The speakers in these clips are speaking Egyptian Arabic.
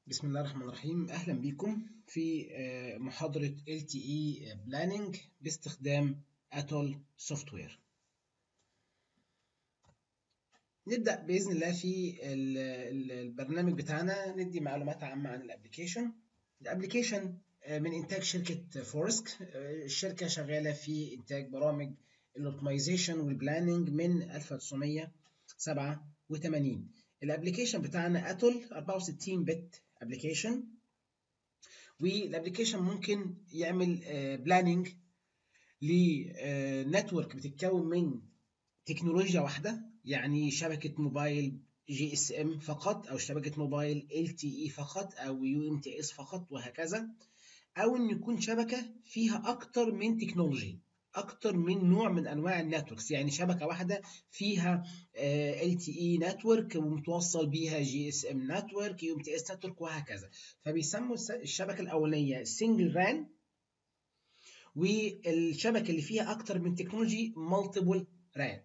بسم الله الرحمن الرحيم أهلا بكم في محاضرة LTE Planning باستخدام أتول سوفتوير نبدأ بإذن الله في البرنامج بتاعنا ندي معلومات عامة عن الابليكيشن الابليكيشن من إنتاج شركة فورسك الشركة شغالة في إنتاج برامج الاوتومايزيشن والبلاننج من 1987 الابليكيشن بتاعنا اتول 64 بت ابلكيشن والابلكيشن ممكن يعمل بلاننج لنتورك بتتكون من تكنولوجيا واحده يعني شبكه موبايل جي اس ام فقط او شبكه موبايل ال تي اي فقط او يو ام تي اس فقط وهكذا او ان يكون شبكه فيها اكتر من تكنولوجي اكتر من نوع من انواع النتوركس يعني شبكه واحده فيها ال تي اي نتورك ومتوصل بيها جي اس ام نتورك يو ام تي اس نتورك وهكذا فبيسموا الشبكه الاولانيه سنجل ران والشبكه اللي فيها اكتر من تكنولوجي مالتيبل ران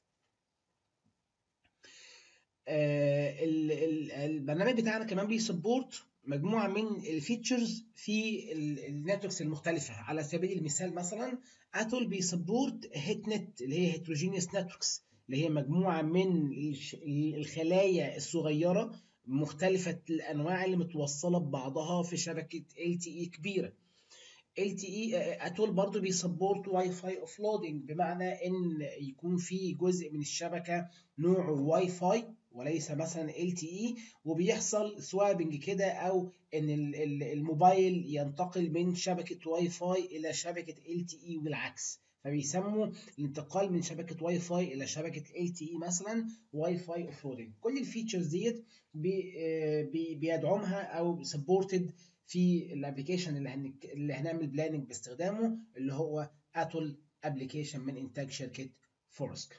البرنامج بتاعنا كمان بيسبورت مجموعه من الفيتشرز في النتوركس المختلفه على سبيل المثال مثلا اتول بيسبورت هيت نت اللي هي هيتروجينيوس نتوركس اللي هي مجموعه من الخلايا الصغيره مختلفه الانواع اللي متوصله ببعضها في شبكه ال تي اي كبيره ال تي اي اتول برضه بيسبورت واي فاي اوف لودنج بمعنى ان يكون في جزء من الشبكه نوعه واي فاي وليس مثلا ال تي اي وبيحصل سوابنج كده او ان الموبايل ينتقل من شبكه واي فاي الى شبكه ال تي اي والعكس فبيسموا الانتقال من شبكه واي فاي الى شبكه ال تي اي مثلا واي فاي اوف لودنج كل الفيتشرز ديت بي بي بيدعمها او سبورتد في الابلكيشن اللي, هن... اللي هنعمل بلاننج باستخدامه اللي هو اتول ابلكيشن من انتاج شركه فورسك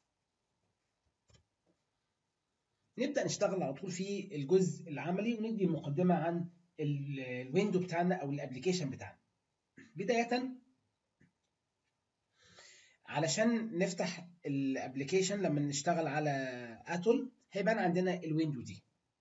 نبدا نشتغل على طول في الجزء العملي وندي مقدمه عن الويندو بتاعنا او الابلكيشن بتاعنا بدايه علشان نفتح الابلكيشن لما نشتغل على اتول هيبان عندنا الويندو دي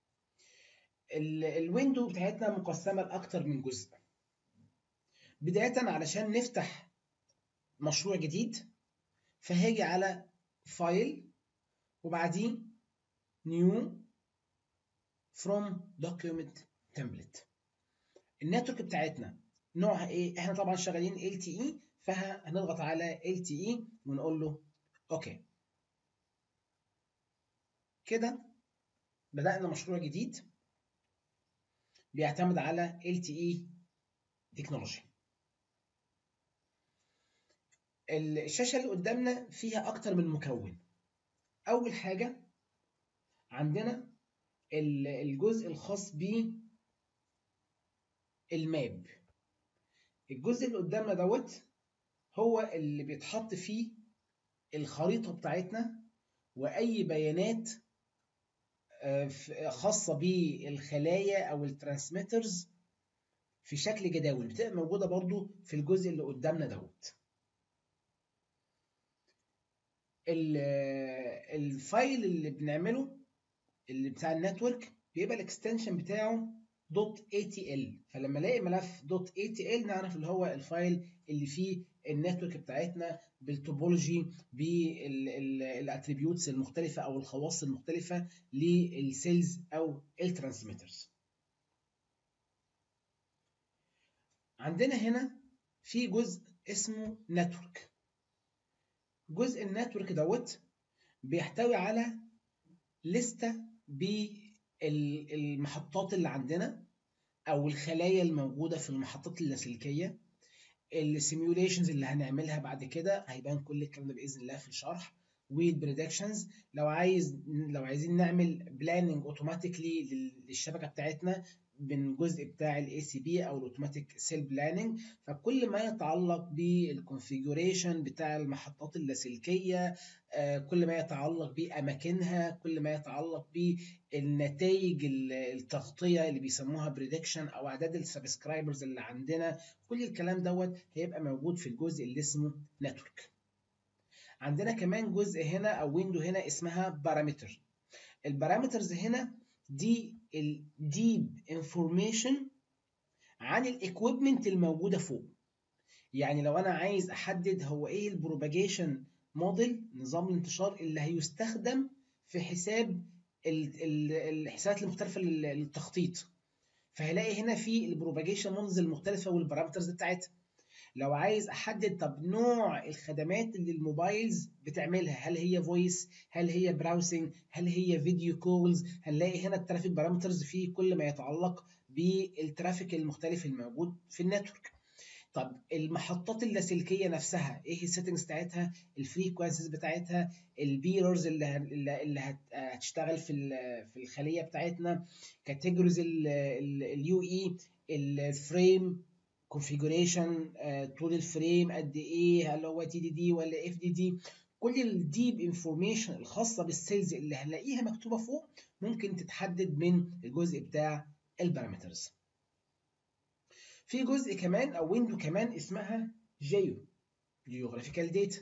الويندو بتاعتنا مقسمه لاكتر من جزء بدايه علشان نفتح مشروع جديد فهاجي على فايل وبعدين new from document template النتورك بتاعتنا نوعها ايه احنا طبعا شغالين LTE فهنضغط على LTE ونقول له اوكي كده بدأنا مشروع جديد بيعتمد على LTE تكنولوجي الشاشة اللي قدامنا فيها أكتر من مكون أول حاجة عندنا الجزء الخاص ب الماب الجزء اللي قدامنا دوت هو اللي بيتحط فيه الخريطة بتاعتنا وأي بيانات خاصة بالخلايا أو الترانسميترز في شكل جداول بتبقى موجودة برضو في الجزء اللي قدامنا دوت الفايل اللي بنعمله اللي بتاع النتورك بيبقى الاكستنشن بتاعه دوت .atl فلما الاقي ملف دوت .atl نعرف اللي هو الفايل اللي فيه النتورك بتاعتنا بالتوبولوجي بالاتريبيوتس المختلفه او الخواص المختلفه للسيلز او الترانسميترز عندنا هنا في جزء اسمه نتورك جزء النتورك دوت بيحتوي على لستة بالمحطات اللي عندنا او الخلايا الموجوده في المحطات اللاسلكيه السيميوليشنز اللي هنعملها بعد كده هيبان كل الكلام ده باذن الله في الشرح والبريدكشنز لو عايز لو عايزين نعمل بلاننج اوتوماتيكلي للشبكه بتاعتنا من جزء بتاع الاي سي بي او الاوتوماتيك سيل بلاننج فكل ما يتعلق بالكونفيجريشن بتاع المحطات اللاسلكيه كل ما يتعلق باماكنها كل ما يتعلق بالنتائج التغطيه اللي بيسموها بريدكشن او اعداد السبسكرايبرز اللي عندنا كل الكلام دوت هيبقى موجود في الجزء اللي اسمه نتورك عندنا كمان جزء هنا او ويندو هنا اسمها بارامتر البارامترز هنا دي الديب انفورميشن عن الاكويبمنت الموجوده فوق يعني لو انا عايز احدد هو ايه البروباجيشن موديل نظام الانتشار اللي هيستخدم في حساب الحسابات المختلفه للتخطيط فهلاقي هنا في البروباجيشن موديلز المختلفه والبارامترز بتاعتها لو عايز احدد طب نوع الخدمات اللي الموبايلز بتعملها هل هي فويس هل هي براوسنج هل هي فيديو كولز هنلاقي هنا الترافيك بارامترز في كل ما يتعلق بالترافيك المختلف الموجود في النتورك طب المحطات اللاسلكيه نفسها ايه السيتنجز بتاعتها الفريكوانسيز بتاعتها البيررز اللي اللي هتشتغل في في الخليه بتاعتنا كاتيجوريز اليو اي الفريم كونفيجريشن طول الفريم قد ايه هل هو تي دي دي ولا اف دي دي كل الديب انفورميشن الخاصه بالسيلز اللي هنلاقيها مكتوبه فوق ممكن تتحدد من الجزء بتاع البارامترز في جزء كمان او ويندو كمان اسمها جيو جيوغرافيكال داتا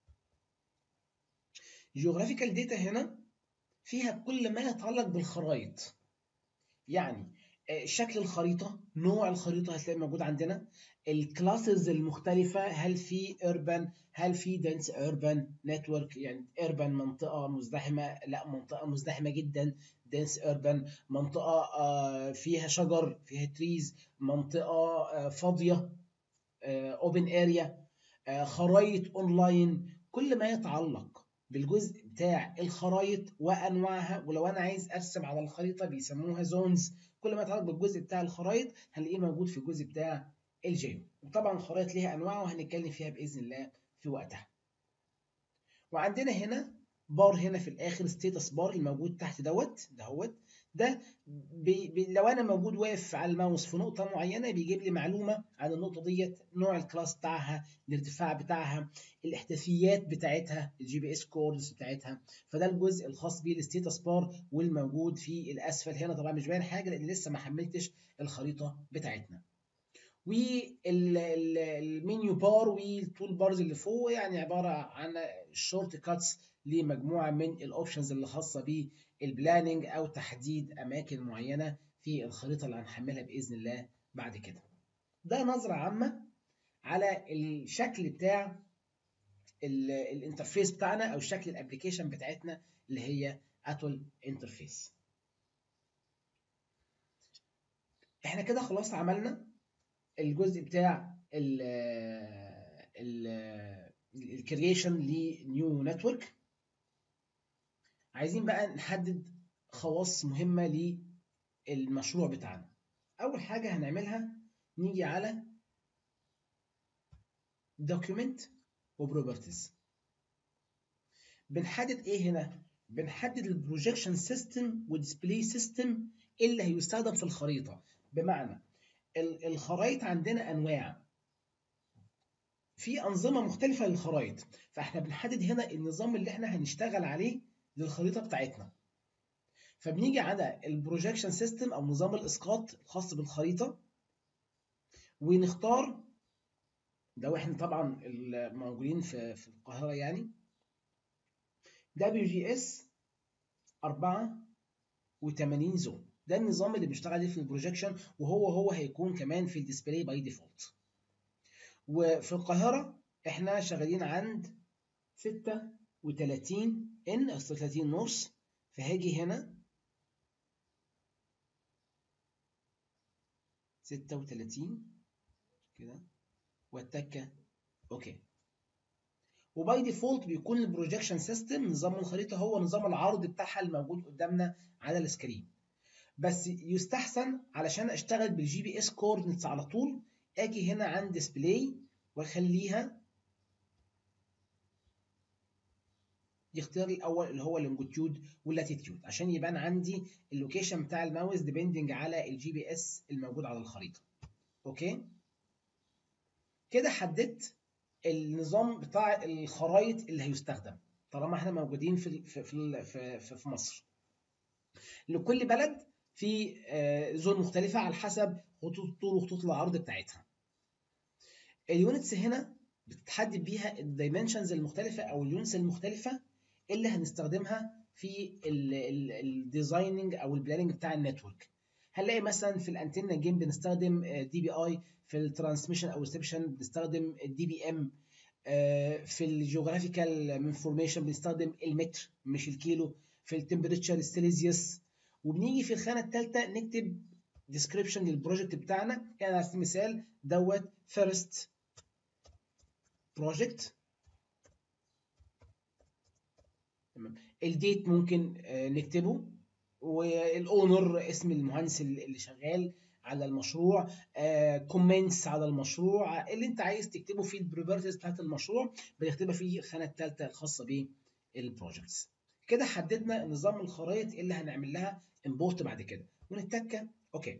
جيوغرافيكال داتا هنا فيها كل ما يتعلق بالخرائط يعني شكل الخريطة نوع الخريطة هتلاقي موجود عندنا الكلاسز المختلفة هل في urban هل في dense urban network يعني urban منطقة مزدحمة لا منطقة مزدحمة جدا dense urban منطقة فيها شجر فيها trees منطقة فاضية open area خرايط اونلاين كل ما يتعلق بالجزء بتاع الخرايط وانواعها ولو انا عايز ارسم على الخريطه بيسموها زونز كل ما يتعلق بالجزء بتاع الخرايط هنلاقيه موجود في الجزء بتاع الجيو وطبعا الخرايط ليها انواع وهنتكلم فيها باذن الله في وقتها وعندنا هنا بار هنا في الاخر ستيتس بار الموجود تحت دوت دهوت ده بي بي لو انا موجود واقف على الماوس في نقطه معينه بيجيب لي معلومه عن النقطه ديت نوع الكلاس بتاعها الارتفاع بتاعها الاحداثيات بتاعتها الجي بي اس كوردز بتاعتها فده الجزء الخاص بالستيتس بار والموجود في الاسفل هنا طبعا مش باين حاجه لان لسه ما حملتش الخريطه بتاعتنا والمنيو بار والتول بارز اللي فوق يعني عباره عن شورت كاتس لمجموعه من الاوبشنز اللي خاصه بالبلاننج او تحديد اماكن معينه في الخريطه اللي هنحملها باذن الله بعد كده. ده نظره عامه على الشكل بتاع الانترفيس بتاعنا او شكل الابلكيشن بتاعتنا اللي هي اتول انترفيس. احنا كده خلاص عملنا الجزء بتاع ال ال الكرييشن لنيو نتورك عايزين بقى نحدد خواص مهمه للمشروع بتاعنا اول حاجه هنعملها نيجي على document وبروبرتيز بنحدد ايه هنا بنحدد البروجيكشن سيستم والديسبلاي سيستم اللي هيستخدم في الخريطه بمعنى الخرايط عندنا انواع في انظمه مختلفه للخرايط فاحنا بنحدد هنا النظام اللي احنا هنشتغل عليه للخريطه بتاعتنا فبنيجي على البروجيكشن سيستم او نظام الاسقاط الخاص بالخريطه ونختار ده واحنا طبعا الموجودين في في القاهره يعني WGS 84 زون ده النظام اللي بيشتغل عليه في البروجيكشن وهو هو هيكون كمان في الديسبلاي باي ديفولت وفي القاهرة احنا شغالين عند 36 ان او 36 نورس فهاجي هنا 36 كده والتكة اوكي وباي ديفولت بيكون البروجيكشن سيستم نظام الخريطة هو نظام العرض بتاعها الموجود قدامنا على السكرين بس يستحسن علشان اشتغل بالجي بي اس كوردينتس على طول اجي هنا عند ديسبلاي واخليها الاختيار الاول اللي هو اللونجيتيود واللاتيتيود عشان يبان عندي اللوكيشن بتاع الماوس ديبندنج على الجي بي اس الموجود على الخريطه اوكي كده حددت النظام بتاع الخرايط اللي هيستخدم طالما احنا موجودين في في في في, في مصر لكل بلد في زون مختلفة على حسب خطوط الطول وخطوط العرض بتاعتها. اليونتس هنا بتتحدد بيها الدايمنشنز المختلفة أو اليونتس المختلفة اللي هنستخدمها في الديزايننج او البلاننج بتاع النتورك هنلاقي مثلا في الانتنه جيم بنستخدم دي بي اي في الترانسميشن او ريسبشن بنستخدم الدي بي ام في الجيوغرافيكال انفورميشن بنستخدم المتر مش الكيلو في التمبريتشر السيليزيوس وبنيجي في الخانه الثالثه نكتب ديسكريبشن للبروجكت بتاعنا يعني على سبيل المثال دوت فيرست بروجكت تمام الديت ممكن نكتبه والاونر اسم المهندس اللي شغال على المشروع كومنتس على المشروع اللي انت عايز تكتبه في البروبرتيز بتاعت المشروع بنكتبها في الخانه الثالثه الخاصه بالبروجكتس كده حددنا نظام الخرائط اللي هنعمل لها امبورت بعد كده ونتكه اوكي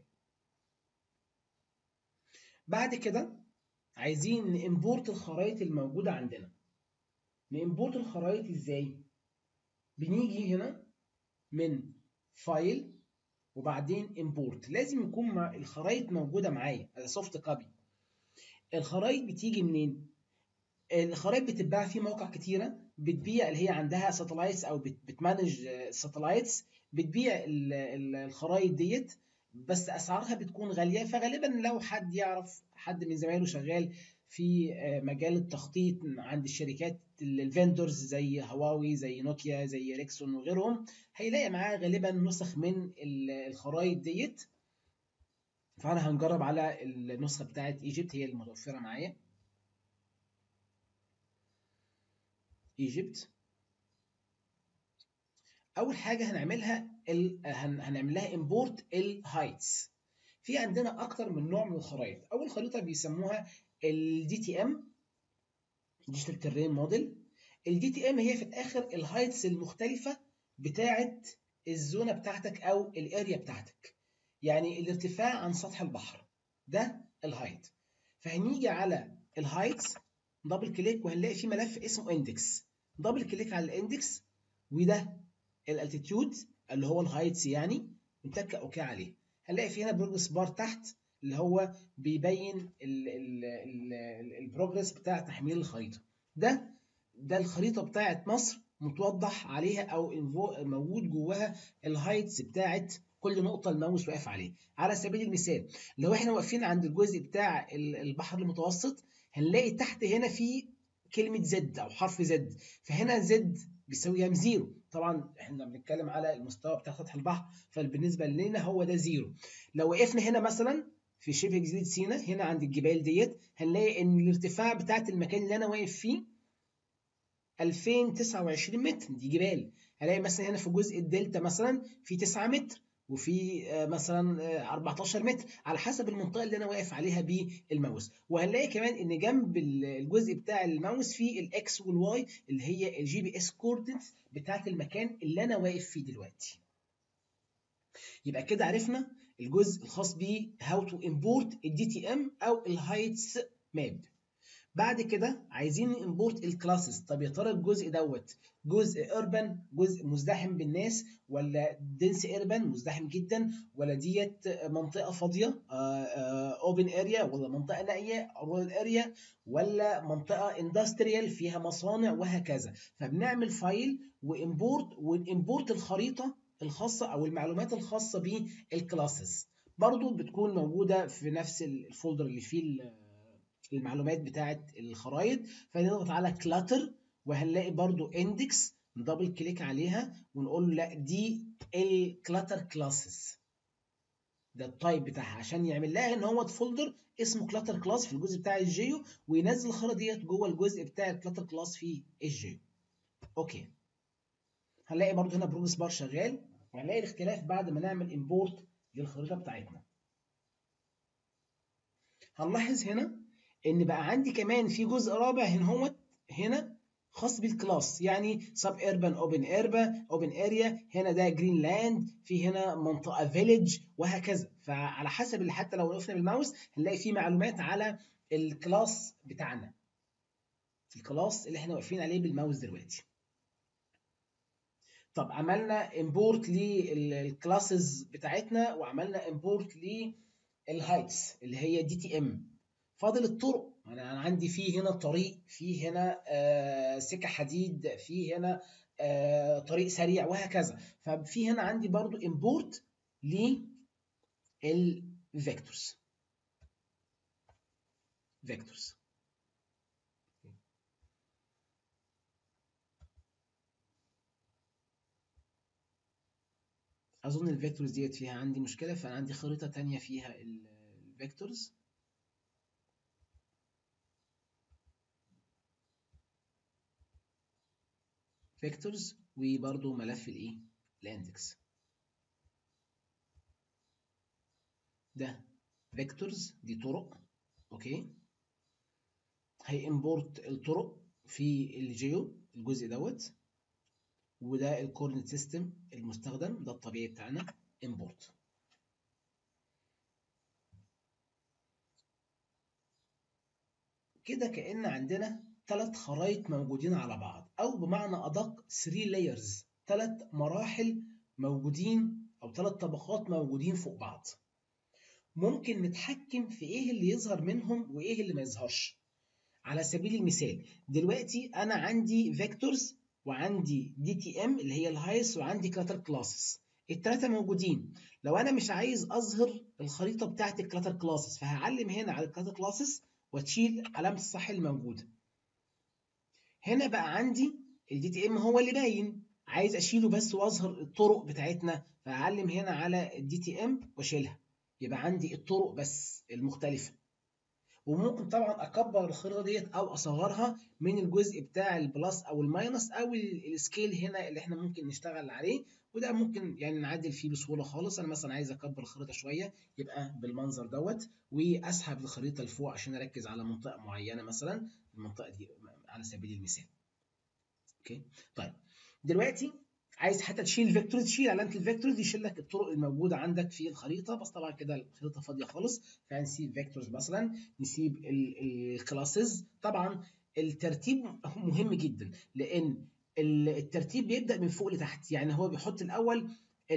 بعد كده عايزين نimporт الخرائط الموجوده عندنا نimporت الخرائط ازاي بنيجي هنا من فايل وبعدين import لازم يكون مع الخرائط موجوده معايا على سوفت كوبي الخرائط بتيجي منين الخرائط بتتباع في مواقع كتيره بتبيع اللي هي عندها ساتلايتس او بتمانج ساتلايتس بتبيع الخرائط ديت بس اسعارها بتكون غاليه فغالبا لو حد يعرف حد من زمايله شغال في مجال التخطيط عند الشركات الفندرز زي هواوي زي نوكيا زي ريكسون وغيرهم هيلاقي معاه غالبا نسخ من الخرائط ديت فانا هنجرب على النسخه بتاعت ايجيبت هي المتوفره معايا ايجيبت اول حاجه هنعملها ال... هنعمل لها امبورت الهايتس في عندنا اكتر من نوع من الخرائط اول خريطه بيسموها الدي تي ام ديجيتال ترين موديل الدي تي ام هي في الاخر الهايتس المختلفه بتاعه الزونه بتاعتك او الاريا بتاعتك يعني الارتفاع عن سطح البحر ده الهايت فهنيجي على الهايتس دبل كليك وهنلاقي في ملف اسمه اندكس دبل كليك على الاندكس وده الالتيتيود اللي هو الهايتس يعني نتك اوكي عليه هنلاقي في هنا بروجرس بار تحت اللي هو بيبين البروجرس بتاع تحميل الخريطه ده ده الخريطه بتاعت مصر متوضح عليها او موجود جواها الهايتس بتاعت كل نقطه الماوس واقف عليه على سبيل المثال لو احنا واقفين عند الجزء بتاع البحر المتوسط هنلاقي تحت هنا في كلمه زد او حرف زد فهنا زد بيساوي كام زيرو طبعا احنا بنتكلم على المستوى بتاع سطح البحر فبالنسبه لنا هو ده زيرو لو وقفنا هنا مثلا في شبه جزيره سينا هنا عند الجبال ديت هنلاقي ان الارتفاع بتاعت المكان اللي انا واقف فيه 2029 متر دي جبال هلاقي مثلا هنا في جزء الدلتا مثلا في 9 متر وفي مثلا 14 متر على حسب المنطقه اللي انا واقف عليها بالماوس وهنلاقي كمان ان جنب الجزء بتاع الماوس في الاكس والواي اللي هي الجي بي اس كوردينتس بتاعت المكان اللي انا واقف فيه دلوقتي يبقى كده عرفنا الجزء الخاص ب how to import الدي تي ام او الهايتس ماب بعد كده عايزين امبورت الكلاسز طب يا ترى الجزء دوت جزء اربن جزء مزدحم بالناس ولا دنس اربن مزدحم جدا ولا ديت منطقه فاضيه اوبن اريا ولا منطقه نائيه رورال اريا ولا منطقه اندستريال فيها مصانع وهكذا فبنعمل فايل وامبورت ونimporت الخريطه الخاصه او المعلومات الخاصه بالكلاسز برضو بتكون موجوده في نفس الفولدر اللي فيه المعلومات بتاعه الخرائط فنضغط على كلاتر وهنلاقي برضو اندكس ندبل كليك عليها ونقول له لا دي الكلاتر كلاسز ده التايب بتاعها عشان يعمل لها ان هو فولدر اسمه كلاتر كلاس في الجزء بتاع الجيو وينزل الخريطه ديت جوه الجزء بتاع الكلاتر كلاس في الجيو اوكي هنلاقي برضو هنا بروجرس بار شغال وهنلاقي الاختلاف بعد ما نعمل امبورت للخريطه بتاعتنا هنلاحظ هنا ان بقى عندي كمان في جزء رابع هنا هو هنا خاص بالكلاس يعني سب اربن اوبن اربا اوبن اريا هنا ده جرين لاند في هنا منطقه فيليج وهكذا فعلى حسب اللي حتى لو وقفنا بالماوس هنلاقي فيه معلومات على الكلاس بتاعنا الكلاس اللي احنا واقفين عليه بالماوس دلوقتي طب عملنا امبورت للكلاسز بتاعتنا وعملنا امبورت للهايتس اللي هي دي تي ام فاضل الطرق انا عندي في هنا طريق في هنا آه سكه حديد في هنا آه، طريق سريع وهكذا ففي هنا عندي برضو import للفيكتورز فيكتورز اظن الفيكتورز ديت فيها عندي مشكله فانا عندي خريطه تانية فيها الفيكتورز فيكتورز وبرضو ملف الايه الاندكس ده فيكتورز دي طرق اوكي هيمبورت الطرق في الجيو الجزء دوت وده الكورنت سيستم المستخدم ده الطبيعي بتاعنا امبورت كده كأن عندنا ثلاث خرايط موجودين على بعض او بمعنى ادق 3 layers ثلاث مراحل موجودين او ثلاث طبقات موجودين فوق بعض ممكن نتحكم في ايه اللي يظهر منهم وايه اللي ما يظهرش على سبيل المثال دلوقتي انا عندي فيكتورز وعندي دي تي ام اللي هي الهايس وعندي كلاتر كلاسز الثلاثه موجودين لو انا مش عايز اظهر الخريطه بتاعت الكلاتر كلاسز فهعلم هنا على الكلاتر كلاسز وتشيل علامه الصح الموجوده هنا بقى عندي الدي تي ام هو اللي باين عايز اشيله بس واظهر الطرق بتاعتنا فاعلم هنا على الدي تي ام واشيلها يبقى عندي الطرق بس المختلفه وممكن طبعا اكبر الخريطه ديت او اصغرها من الجزء بتاع البلس او الماينس او السكيل هنا اللي احنا ممكن نشتغل عليه وده ممكن يعني نعدل فيه بسهوله خالص انا مثلا عايز اكبر الخريطه شويه يبقى بالمنظر دوت واسحب الخريطه لفوق عشان اركز على منطقه معينه مثلا المنطقه دي على سبيل المثال اوكي طيب دلوقتي عايز حتى تشيل الفيكتورز تشيل علامه الفيكتورز يشيل لك الطرق الموجوده عندك في الخريطه بس طبعا كده الخريطه فاضيه خالص فهنسيب فيكتورز مثلا نسيب الكلاسز طبعا الترتيب مهم جدا لان الترتيب بيبدا من فوق لتحت يعني هو بيحط الاول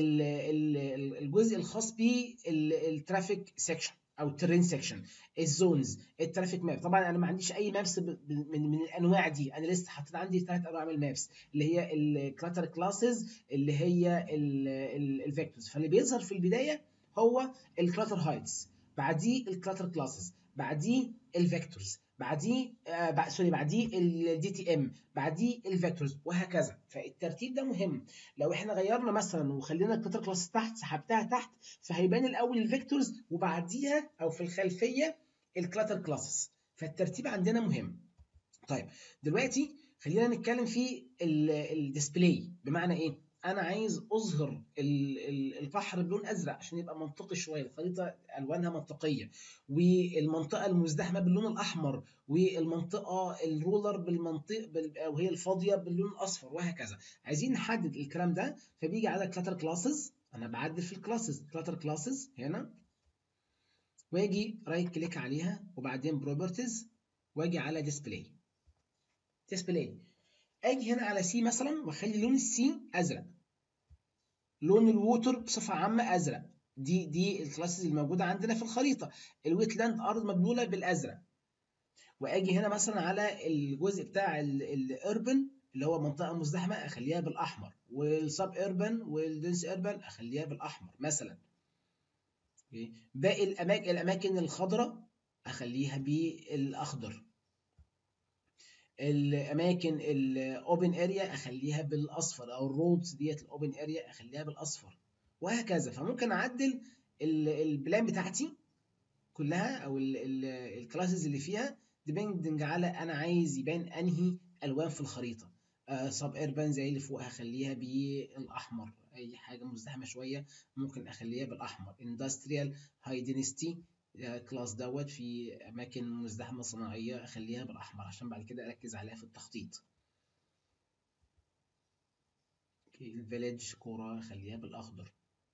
الجزء الخاص بالترافيك سيكشن او الترين سيكشن الزونز الترافيك ماب طبعا انا ما عنديش اي مابس من, من الانواع دي انا لسه حطيت عندي ثلاث انواع من المابس اللي هي الكلاتر كلاسز اللي هي الفيكتورز فاللي بيظهر في البدايه هو الكلاتر هايتس بعديه الكلاتر كلاسز بعديه الفيكتورز بعديه آه سوري بعديه الدي تي ام بعديه الفيكتورز وهكذا فالترتيب ده مهم لو احنا غيرنا مثلا وخلينا الكلاتر كلاس تحت سحبتها تحت فهيبان الاول الفيكتورز وبعديها او في الخلفيه الكلاتر كلاسز فالترتيب عندنا مهم طيب دلوقتي خلينا نتكلم في الديسبلاي بمعنى ايه انا عايز اظهر البحر بلون ازرق عشان يبقى منطقي شويه الخريطه الوانها منطقيه والمنطقه المزدحمه باللون الاحمر والمنطقه الرولر بالمنطق وهي الفاضيه باللون الاصفر وهكذا عايزين نحدد الكلام ده فبيجي على كلاتر كلاسز انا بعدل في الكلاسز كلاتر كلاسز هنا واجي رايت كليك عليها وبعدين بروبرتيز واجي على ديسبلاي ديسبلاي اجي هنا على سي مثلا واخلي لون السي ازرق لون الووتر بصفه عامه ازرق دي دي الكلاسز الموجوده عندنا في الخريطه الويت لاند ارض مبلوله بالازرق واجي هنا مثلا على الجزء بتاع الاربن اللي هو منطقه مزدحمه اخليها بالاحمر والسب اربن والدنس اربن اخليها بالاحمر مثلا باقي الاماكن الاماكن الخضراء اخليها بالاخضر الاماكن الاوبن اريا اخليها بالاصفر او الرودز ديت الاوبن اريا اخليها بالاصفر وهكذا فممكن اعدل البلان بتاعتي كلها او الكلاسز اللي فيها ديبندنج على انا عايز يبان انهي الوان في الخريطه سب اربان زي اللي فوق هخليها بالاحمر اي حاجه مزدحمه شويه ممكن اخليها بالاحمر اندستريال هاي دينستي كلاس دوت في اماكن مزدحمه صناعيه اخليها بالاحمر عشان بعد كده اركز عليها في التخطيط الفيليج كوره اخليها بالاخضر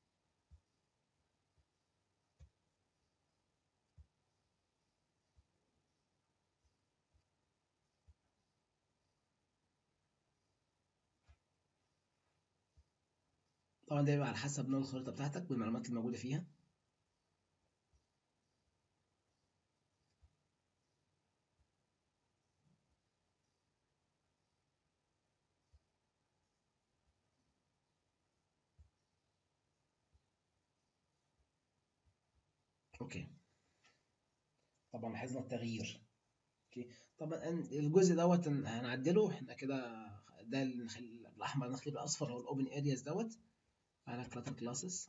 طبعا ده بيبقى على حسب نوع الخريطه بتاعتك والمعلومات الموجوده فيها اوكي طبعا لاحظنا التغيير اوكي طبعا الجزء دوت هنعدله احنا كده ده الاحمر نخليه بالاصفر هو الاوبن ارياز دوت على كلاتر كلاسز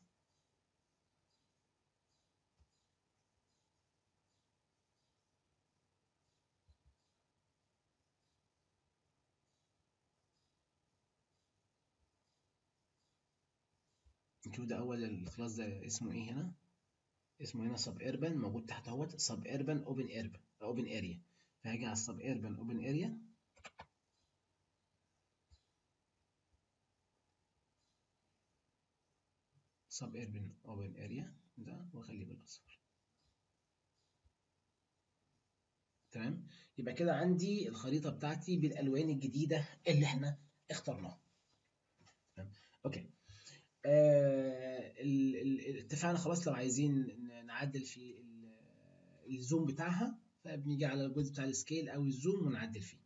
نشوف ده اول الكلاس ده اسمه ايه هنا اسمه هنا سب ايربان موجود تحت اهوت سب ايربان اوبن ايربان اوبن اريا فهاجي على السب ايربان اوبن اريا سب ايربان اوبن اريا ده واخليه بالاصفر تمام يبقى كده عندي الخريطه بتاعتي بالالوان الجديده اللي احنا اخترناها تمام اوكي آه اتفقنا خلاص لو عايزين نعدل في الزوم بتاعها فبنيجي على الجزء بتاع السكيل او الزوم ونعدل فيه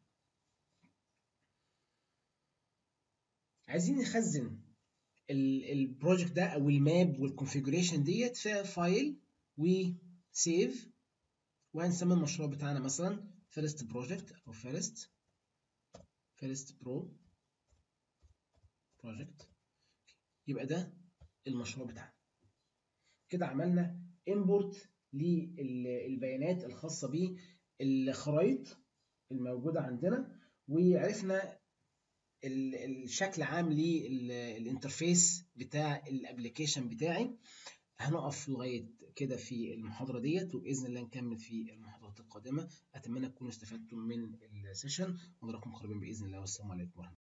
عايزين نخزن البروجكت ده او الماب والكونفيجريشن ديت في فايل وسيف وهنسمي المشروع بتاعنا مثلا فيرست بروجكت او فيرست فيرست برو بروجكت يبقى ده المشروع بتاعنا كده عملنا امبورت للبيانات الخاصه بالخرائط الموجوده عندنا وعرفنا الشكل عام للانترفيس بتاع الابلكيشن بتاعي هنقف لغايه كده في المحاضره ديت وباذن الله نكمل في المحاضرات القادمه اتمنى تكونوا استفدتم من السيشن ونراكم قريبا باذن الله والسلام عليكم ورحمه الله